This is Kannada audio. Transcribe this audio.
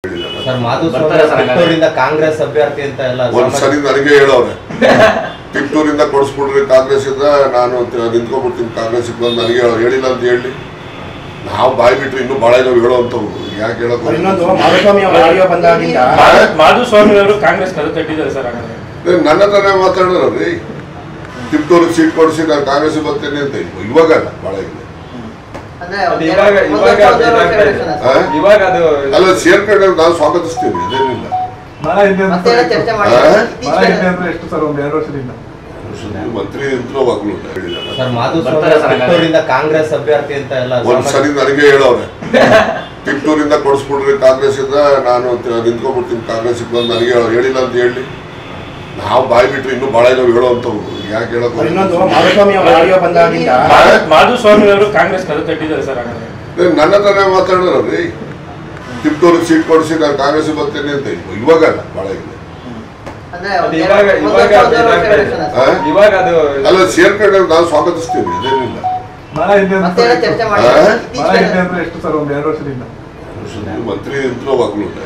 ಸರ್ ಮಾಧುಸ್ವಾಮಿ ಬರ್ತಾರೆ ಸರ್ ಹಾಗಾದ್ರೆ. ಕಿತ್ತೂರಿಂದ ಕಾಂಗ್ರೆಸ್ ಅಭ್ಯರ್ಥಿ ಅಂತ ಎಲ್ಲ ಒಂದ್ ಸರಿ ನನಗೆ ಹೇಳವ್ರೆ ತಿಪ್ಟೂರಿಂದ ಕೊಡಿಸ್ಬಿಡ್ರಿ ಕಾಂಗ್ರೆಸ್ ಇಂದ ನಾನು ತ- ನಿಂತ್ಕೊಂಡ್ಬಿಡ್ತೀನಿ ಕಾಂಗ್ರೆಸ್ ಬಂದು ನನಗೆ ಹೇಳೋರು ಹೇಳಿಲ್ಲ ಅಂತ ಹೇಳಿ ನಾವು ಬಾಯ್ ಬಿಟ್ರೆ ಇನ್ನೂ ಭಾಳ ಇದಾವೆ ಹೇಳೋವಂಥವು ಯಾಕೆ ಹೇಳಕ್ ಅವ್ರು ಇನ್ನೊಂದು ಮಾಧುಸ್ವಾಮಿ ಅವರ ಆಡಿಯೋ ಬಂದಾಗಿಂದ ಮಾಧುಸ್ವಾಮಿ ಅವರು ಕಾಂಗ್ರೆಸ್ ಕದು ಕಟ್ಟಿದ್ದಾರೆ ಸರ್ ಹಾಗಾದ್ರೆ ಏ, ನನ್ನ ಹತ್ರನೇ ಮಾತಾಡೋರಿ ತಿಪ್ಟೂರಿಗೆ ಸೀಟ್ ಕೊಡಿಸಿ ನಾನು ಕಾಂಗ್ರೆಸ್ ಬರ್ತೀನಿ ಅಂತ ಇವಾಗ ಅಲ್ಲ ಭಾಳ ಇದೆ ಅಂದ್ರೆ ಅದು ಒಂದ್ ಇವಾಗ ಎರಡು- ಇವಾಗ ಒಂದ್ ಅದು ವರ್ಷ ಇದಾಗ್ತಾ ಇದೆ. election ಆ? ಅಷ್ಟೇ. ಇವಾಗ ಅದು ಅಲ್ಲ ಸೇರ್ಕೊಂಡ್ರೆ ನಾವು ಸ್ವಾಗತಿಸ್ತೀವಿ ಅದೇನಿಲ್ಲ ಮತ್ತೆ ಏನೋ ಚರ್ಚೆ ಮಾಡಿ ಆ? ಇತ್ತೀಚೆಗೆ ಎಷ್ಟು ಸರ್ ಒಂದು ಎರಡು ವರ್ಷದಿಂದ ಮಂತ್ರಿ ಅಂತೂ ಅವಾಗ್ಲೂ ಹೇಳಿದ್ದಾರೆ ಸರ್ ಮಾಧುಸ್ವಾಮಿ ಬರ್ತಾರೆ ಸರ್ ಹಾಗಾದ್ರೆ. ಕಿತ್ತೂರಿಂದ ಕಾಂಗ್ರೆಸ್ ಅಭ್ಯರ್ಥಿ ಅಂತ ಎಲ್ಲ ಒಂದ್ ಸರಿ ನನಗೆ ಹೇಳವ್ರೆ ತಿಪ್ಟೂರಿಂದ ಕೊಡಿಸ್ಬಿಡ್ರಿ ಕಾಂಗ್ರೆಸ್ ಇಂದ ನಾನು ತ- ನಿಂತ್ಕೊಂಡ್ಬಿಡ್ತೀನಿ ಕಾಂಗ್ರೆಸ್ ಬಂದು ನನಗೆ ಹೇಳೋರು ಹೇಳಿಲ್ಲ ಅಂತ ಹೇಳಿ ನಾವು ಬಾಯ್ ಬಿಟ್ರೆ ಇನ್ನೂ ಭಾಳ ಇದಾವೆ ಹೇಳೋವಂಥವು ಯಾಕೆ ಹೇಳಕ್ ಅವ್ರು ಇನ್ನೊಂದು ಮಾಧುಸ್ವಾಮಿ ಅವರ ಆಡಿಯೋ ಬಂದಾಗಿಂದ ಮಾಧುಸ್ವಾಮಿ ಅವರು ಕಾಂಗ್ರೆಸ್ ಕದು ಕಟ್ಟಿದ್ದಾರೆ ಸರ್ ಹಾಗಾದ್ರೆ ಏ, ನನ್ನ ಹತ್ರನೇ ಮಾತಾಡೋರಿ ತಿಪ್ಟೂರಿಗೆ ಸೀಟ್ ಕೊಡಿಸಿ ನಾನು ಕಾಂಗ್ರೆಸ್ ಬರ್ತೀನಿ ಅಂತ ಇವಾಗ ಅಲ್ಲ ಭಾಳ ಇದೆ ಅಂದ್ರೆ ಅದು ಒಂದ್ ಇವಾಗ ಎರಡು- ಒಂದ್ ಇವಾಗ ವರ್ಷ- ಅದು ಒಂದೂವರೆ ವರ್ಷ ಇದಾಗ್ತಾ ಇದೆ. election ಅಷ್ಟೇ. ಆ? ಇವಾಗ ಅದು ಅಲ್ಲ ಸೇರ್ಕೊಂಡ್ರೆ ನಾವು ಸ್ವಾಗತಿಸ್ತೀವಿ ಅದೇನಿಲ್ಲ ಮಳ ಹಿಂದೆ ಮತ್ತೆ ಏನೋ ಚರ್ಚೆ ಮಾಡಿ ಆ? ಮಳ ಇತ್ತೀಚೆಗೆ ಹಿಂದೆ ಅಂದ್ರೆ ಎಷ್ಟು ಸರ್ ಒಂದು ಎರಡು ವರ್ಷದಿಂದ ಮಂತ್ರಿ ಅಂತೂ ಅವಾಗ್ಲೂ